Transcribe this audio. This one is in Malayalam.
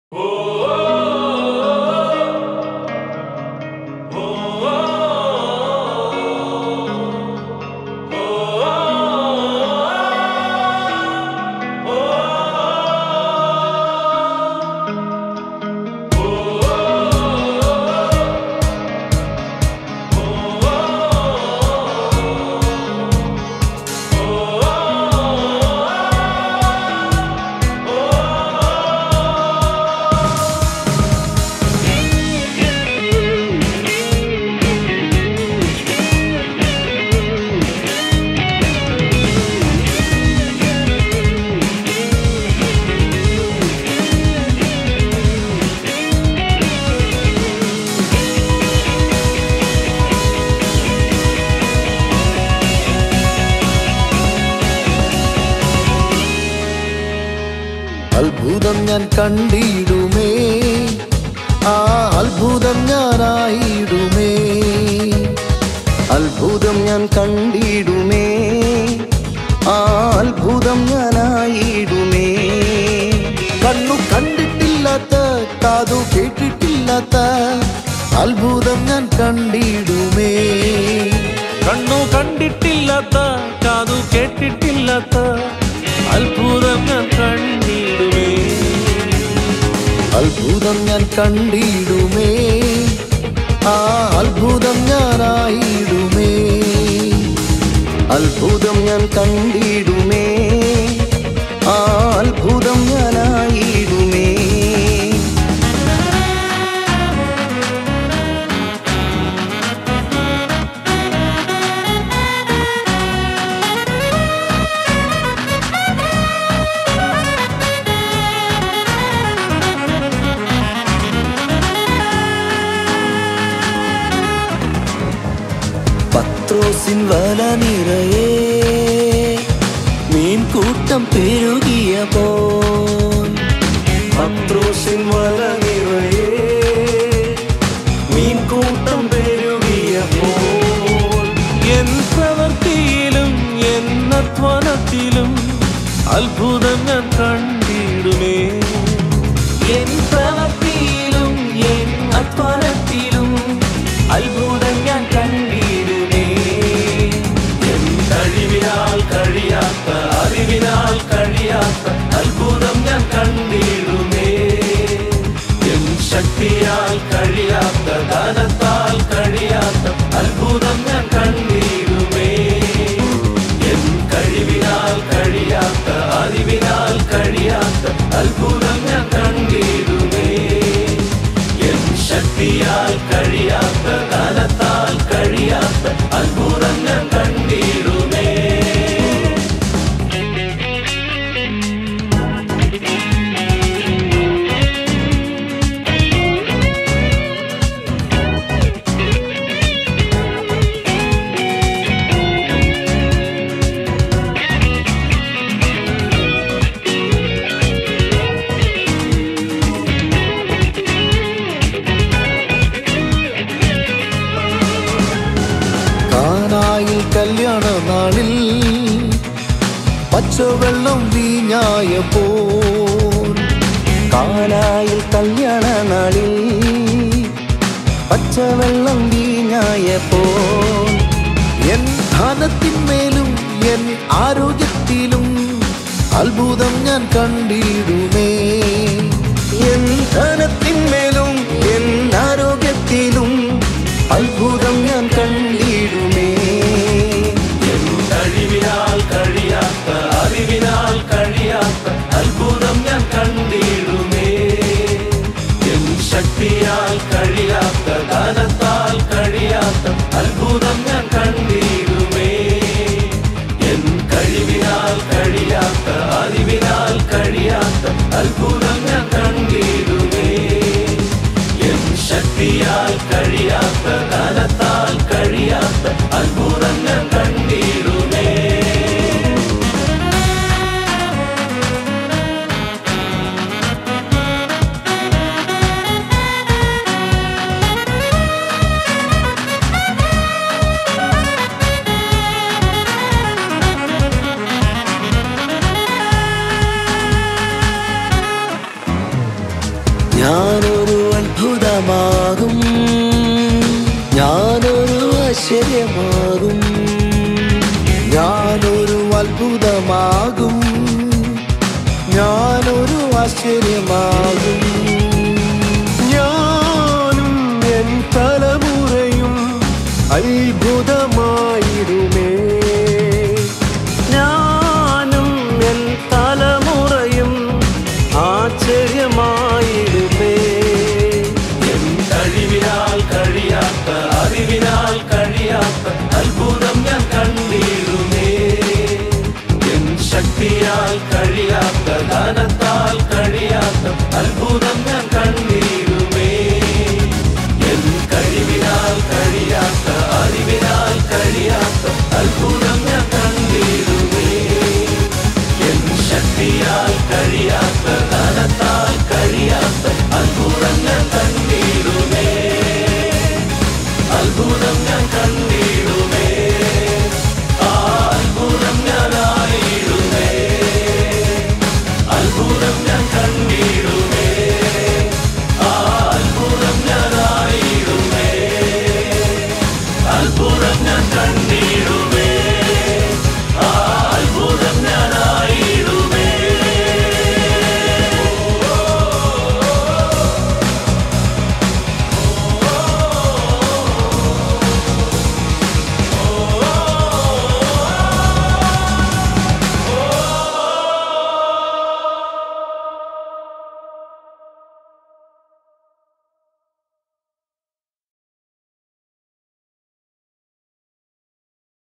അത്ഭുതം ഞാൻ കണ്ടിടുമേ ആ അത്ഭുതം ഞാനായിടുമേ അത്ഭുതം ഞാൻ കണ്ടിടുമേ ആ അത്ഭുതം ഞാനായിടുമേ കണ്ണു കണ്ടിട്ടില്ലാത്ത കാതു കേട്ടിട്ടില്ലാത്ത അത്ഭുതം ഞാൻ കണ്ടിടുമേ കണ്ണു കണ്ടിട്ടില്ലാത്ത കാതു കേട്ടിട്ടില്ലാത്ത അത്ഭുതം ഞാൻ കണ്ടിടുമേ അത്ഭുതം ഞാൻ കണ്ടിടുമേ ആ അത്ഭുതം ഞാനായിടുമേ അത്ഭുതം ഞാൻ കണ്ടിടുമേ ആ അത്ഭുതം ഞാനായിടുമേ പത്രോസിൻ വല നിറയെ മീൻ കൂട്ടം പെരുകിയപ്പോ പത്രോസിൻ വല നിറയെ മീൻ കൂട്ടം പെരുകിയപ്പോ എൻ പ്രവൃത്തിയിലും എൻ അധ്വാനത്തിലും അത്ഭുതം ഞാൻ കണ്ടിടുമേ എൻ പ്രവൃത്തിയിലും എൻ അധ്വാനത്തിലും അത്ഭുതം ഞാൻ കണ്ടിടുമേ എൻ കഴിവിനാൽ കഴിയാത്ത അറിവിനാൽ കഴിയാത്ത അത്ഭുതം ഞാൻ കണ്ടിടുമേ എൻ ശക്തിയാൽ കഴിയാത്ത ദാനത്താൽ കഴിയാത്ത അത്ഭുതം ഞാൻ കണ്ടിടുമേ എൻ കഴിവിനാൽ കഴിയാത്ത അറിവിനാൽ കഴിയാത്ത അത്ഭുതം ഞാൻ കണ്ടിടുമേ എൻ ശക്തിയാൽ കഴിയാത്ത ദാനത്താൽ കഴിയാത്ത അത്ഭുതം ഞാൻ കണ്ടിടുമേ കാനായിൽ കല്യാണ നാളിൽ പച്ചവെള്ളം വീഞ്ഞായപ്പോൾ കാനായിൽ കല്യാണ നാളിൽ പച്ചവെള്ളം വീഞ്ഞായപ്പോ എൻ ധനത്തിന്മേലും എൻ ആരോഗ്യത്തിലും അത്ഭുതം ഞാൻ കണ്ടിടുമേ എൻ ധനത്തിന്മേലും എൻ ആരോഗ്യത്തിലും അത്ഭുതം ഞാൻ കണ്ടിടുമേ എൻ കഴിവിനാൽ കഴിയാത്ത അറിവിനാൽ കഴിയാത്ത അത്ഭുതം ഞാൻ കണ്ടിടുമേ എൻ ശക്തിയാൽ കഴിയാത്ത ദാനത്താൽ കഴിയാത്ത അത്ഭുതം ഞാൻ കണ്ടിടുമേ എൻ കഴിവിനാൽ കഴിയാത്ത അറിവിനാൽ കഴിയാത്ത അത്ഭുതം ഞാൻ കണ്ടിടുമേ എൻ ശക്തിയാൽ കഴിയാത്ത ദാനത്താൽ കഴിയാത്ത അത്ഭുതം ഞാൻ കണ്ടിടുമേ അത്ഭുതമാകും ഞാനൊരു ആശ്ചര്യമാകും ഞാനൊരു അത്ഭുതമാകും ഞാനൊരു ആശ്ചര്യമാകും ഞാനും എൻ തലമുറയും അത്ഭുതമായിടുമേ ഞാനും എൻ തലമുറയും ആശ്ചര്യമായിടുമേ എൻ കഴിവിനാൽ കഴിയാത്ത അറിവിനാൽ കഴിയാത്ത അത്ഭുതം ഞാൻ കണ്ടിടുമേ എൻ ശക്തിയാൽ കഴിയാത്ത ധനത്താൽ കഴിയാത്ത അത്ഭുതം ഞാൻ കണ്ടിടുമേ എൻ കഴിവിനാൽ കഴിയാത്ത അറിവിനാൽ കഴിയാത്ത അത്ഭുതം ഞാൻ കണ്ടിടുമേ എൻ ശക്തിയാൽ കഴിയാത്ത ധനത്താൽ കഴിയാത്ത അത്ഭുതം ഞാൻ കണ്ടിടുമേ അത്ഭുതം